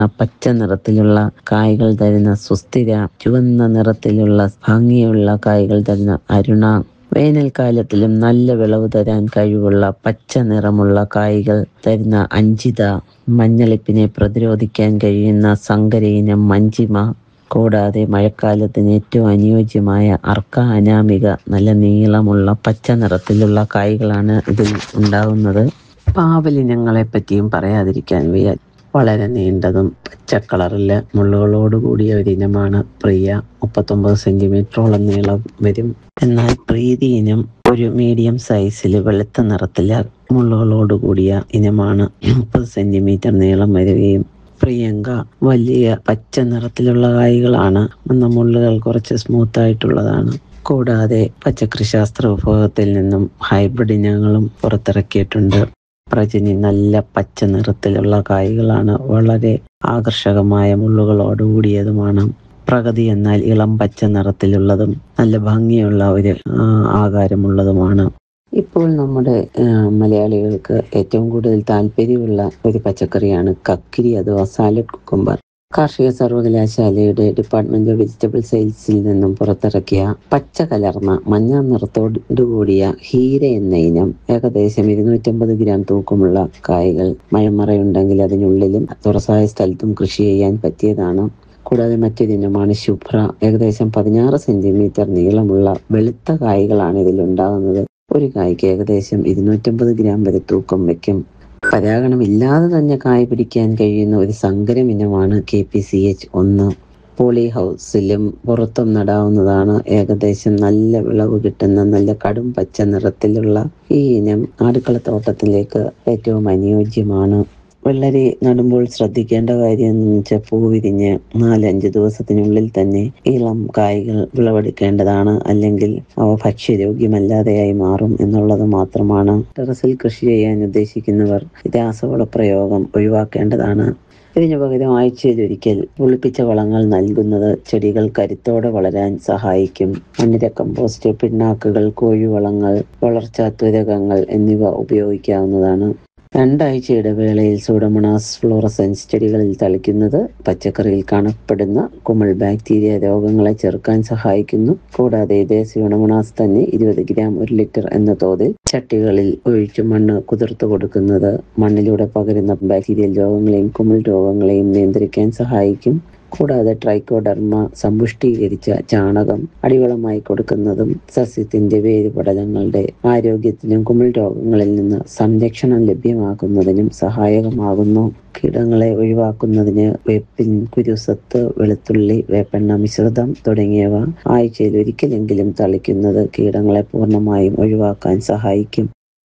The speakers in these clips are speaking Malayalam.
പച്ച നിറത്തിലുള്ള കായ്കൾ തരുന്ന സുസ്ഥിര ചുവന്ന നിറത്തിലുള്ള ഭംഗിയുള്ള കായ്കൾ തരുന്ന അരുണ വേനൽക്കാലത്തിലും നല്ല വിളവ് തരാൻ കഴിവുള്ള പച്ച നിറമുള്ള കായ്കൾ തരുന്ന അഞ്ചിത മഞ്ഞളിപ്പിനെ പ്രതിരോധിക്കാൻ കഴിയുന്ന സങ്കര ഇനം മഞ്ചിമ കൂടാതെ മഴക്കാലത്തിന് ഏറ്റവും അനുയോജ്യമായ അർക്ക അനാമിക നല്ല നീളമുള്ള പച്ച നിറത്തിലുള്ള കായ്കളാണ് ഇതിൽ ഉണ്ടാകുന്നത് പാവലിനങ്ങളെ പറ്റിയും പറയാതിരിക്കാൻ വയ്യ വളരെ നീണ്ടതും പച്ച കളറിലെ മുള്ളുകളോട് കൂടിയ ഒരു ഇനമാണ് പ്രിയ മുപ്പത്തൊമ്പത് സെന്റിമീറ്ററോളം നീളം വരും എന്നാൽ പ്രീതി ഇനം ഒരു മീഡിയം സൈസിൽ വെളുത്ത നിറത്തിലെ മുള്ളുകളോട് കൂടിയ ഇനമാണ് മുപ്പത് സെന്റിമീറ്റർ നീളം വരികയും പ്രിയങ്ക വലിയ പച്ച നിറത്തിലുള്ള കായ്കളാണ് എന്ന മുള്ളുകൾ കുറച്ച് സ്മൂത്ത് ആയിട്ടുള്ളതാണ് കൂടാതെ പച്ചക്കറി ശാസ്ത്ര വിഭാഗത്തിൽ നിന്നും ഹൈബ്രിഡ് ഇനങ്ങളും പുറത്തിറക്കിയിട്ടുണ്ട് പ്രജനി നല്ല പച്ച നിറത്തിലുള്ള കായ്കളാണ് വളരെ ആകർഷകമായ മുള്ളുകളോട് കൂടിയതുമാണ് പ്രഗതി എന്നാൽ ഇളം പച്ച നിറത്തിലുള്ളതും നല്ല ഭംഗിയുള്ള ഒരു ആ, ആകാരമുള്ളതുമാണ് ഇപ്പോൾ നമ്മുടെ ആ, മലയാളികൾക്ക് ഏറ്റവും കൂടുതൽ താല്പര്യമുള്ള ഒരു പച്ചക്കറിയാണ് കക്കിരി അഥവാ സാലഡ് കുക്കുംബർ കാർഷിക സർവകലാശാലയുടെ ഡിപ്പാർട്ട്മെന്റ് ഓഫ് വെജിറ്റബിൾ സയൻസിൽ നിന്നും പുറത്തിറക്കിയ പച്ച കലർന്ന മഞ്ഞ നിറത്തോടു കൂടിയ ഹീര എന്ന ഇനം ഏകദേശം ഇരുന്നൂറ്റമ്പത് ഗ്രാം തൂക്കമുള്ള കായകൾ മഴമറയുണ്ടെങ്കിൽ അതിനുള്ളിലും തുറസായ സ്ഥലത്തും കൃഷി ചെയ്യാൻ പറ്റിയതാണ് കൂടാതെ മറ്റൊരു ഇനമാണ് ശുഭ്ര ഏകദേശം പതിനാറ് സെന്റിമീറ്റർ നീളമുള്ള വെളുത്ത കായ്കളാണ് ഇതിൽ ഉണ്ടാകുന്നത് ഒരു കായ്ക്ക് ഏകദേശം ഇരുന്നൂറ്റമ്പത് ഗ്രാം വരെ തൂക്കം വയ്ക്കും പരാഗണം ഇല്ലാതെ തന്നെ കായ പിടിക്കാൻ കഴിയുന്ന ഒരു സങ്കരം ഇനമാണ് കെ പി സി എച്ച് ഒന്ന് പോളി ഹൗസിലും പുറത്തും നടാവുന്നതാണ് ഏകദേശം നല്ല വിളവ് കിട്ടുന്ന നല്ല കടും പച്ച നിറത്തിലുള്ള ഈ ഇനം അടുക്കളത്തോട്ടത്തിലേക്ക് ഏറ്റവും അനുയോജ്യമാണ് വെള്ളരി നടുമ്പോൾ ശ്രദ്ധിക്കേണ്ട കാര്യം എന്ന് വെച്ചാൽ പൂ വിരിഞ്ഞ് നാലഞ്ച് ദിവസത്തിനുള്ളിൽ തന്നെ ഇളം കായ്കൾ വിളവെടുക്കേണ്ടതാണ് അല്ലെങ്കിൽ അവ ഭക്ഷ്യയോഗ്യമല്ലാതെയായി മാറും എന്നുള്ളത് മാത്രമാണ് ടെറസിൽ കൃഷി ചെയ്യാൻ ഉദ്ദേശിക്കുന്നവർ രാസവള പ്രയോഗം ഒഴിവാക്കേണ്ടതാണ് ഇതിനു പകരം ആഴ്ചയിലൊരിക്കൽ പുളിപ്പിച്ച വളങ്ങൾ നൽകുന്നത് ചെടികൾ കരുത്തോടെ വളരാൻ സഹായിക്കും മണ്ണിര കമ്പോസ്റ്റ് പിണ്ണാക്കുകൾ കോഴിവളങ്ങൾ വളർച്ചാത്വരകങ്ങൾ എന്നിവ ഉപയോഗിക്കാവുന്നതാണ് രണ്ടാഴ്ച ഇടവേളയിൽ സൂഡമണാസ് ഫ്ലോറസൻസ് ചെടികളിൽ തളിക്കുന്നത് പച്ചക്കറിയിൽ കാണപ്പെടുന്ന കുമിൾ ബാക്ടീരിയ രോഗങ്ങളെ ചെറുക്കാൻ സഹായിക്കുന്നു കൂടാതെ ഇതേ സ്യൂഡമണാസ് തന്നെ ഇരുപത് ഗ്രാം ഒരു ലിറ്റർ എന്ന തോതിൽ ചട്ടികളിൽ ഒഴിച്ചു മണ്ണ് കുതിർത്തു കൊടുക്കുന്നത് മണ്ണിലൂടെ പകരുന്ന ബാക്ടീരിയൽ രോഗങ്ങളെയും കുമിൾ രോഗങ്ങളെയും നിയന്ത്രിക്കാൻ സഹായിക്കും കൂടാതെ ട്രൈക്കോഡർമ സമ്പുഷ്ടീകരിച്ച ചാണകം അടിവളമായി കൊടുക്കുന്നതും സസ്യത്തിന്റെ വേരുപടലങ്ങളുടെ ആരോഗ്യത്തിനും കുമിൾ രോഗങ്ങളിൽ നിന്ന് സംരക്ഷണം ലഭ്യമാക്കുന്നതിനും സഹായകമാകുന്നു കീടങ്ങളെ ഒഴിവാക്കുന്നതിന് വേപ്പിൻ കുരുസത്ത് വെളുത്തുള്ളി വേപ്പെണ്ണ മിശ്രിതം തുടങ്ങിയവ ആഴ്ചയിൽ ഒരിക്കലെങ്കിലും തളിക്കുന്നത് കീടങ്ങളെ പൂർണ്ണമായും ഒഴിവാക്കാൻ സഹായിക്കും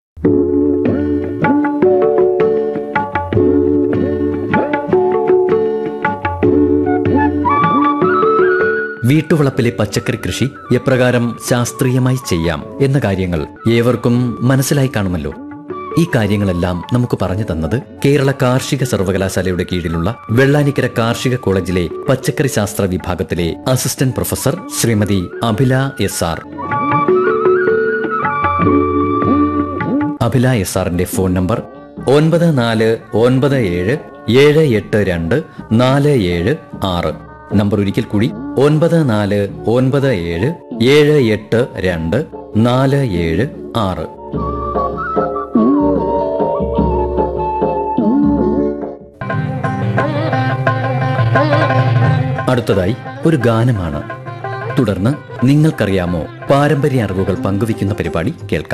വീട്ടുവളപ്പിലെ പച്ചക്കറി കൃഷി എപ്രകാരം ശാസ്ത്രീയമായി ചെയ്യാം എന്ന കാര്യങ്ങൾ ഏവർക്കും മനസ്സിലായി കാണുമല്ലോ ഈ കാര്യങ്ങളെല്ലാം നമുക്ക് പറഞ്ഞു തന്നത് കേരള കാർഷിക സർവകലാശാലയുടെ കീഴിലുള്ള വെള്ളാനിക്കര കാർഷിക കോളേജിലെ പച്ചക്കറി ശാസ്ത്ര വിഭാഗത്തിലെ assistant professor Shrimati Abhila S R Abhila S ആറിന്റെ ഫോൺ നമ്പർ ഒൻപത് നാല് ഒൻപത് ഏഴ് ഏഴ് എട്ട് രണ്ട് നാല് ഏഴ് ആറ് നമ്പർ ഒരിക്കൽ കൂടി ഒൻപത് നാല് ഒൻപത് ഏഴ് ഏഴ് എട്ട് രണ്ട് നാല് ഏഴ് ആറ് അടുത്തതായി ഒരു ഗാനമാണ് തുടർന്ന് നിങ്ങൾക്കറിയാമോ പാരമ്പര്യ അറിവുകൾ പങ്കുവയ്ക്കുന്ന പരിപാടി കേൾക്കാം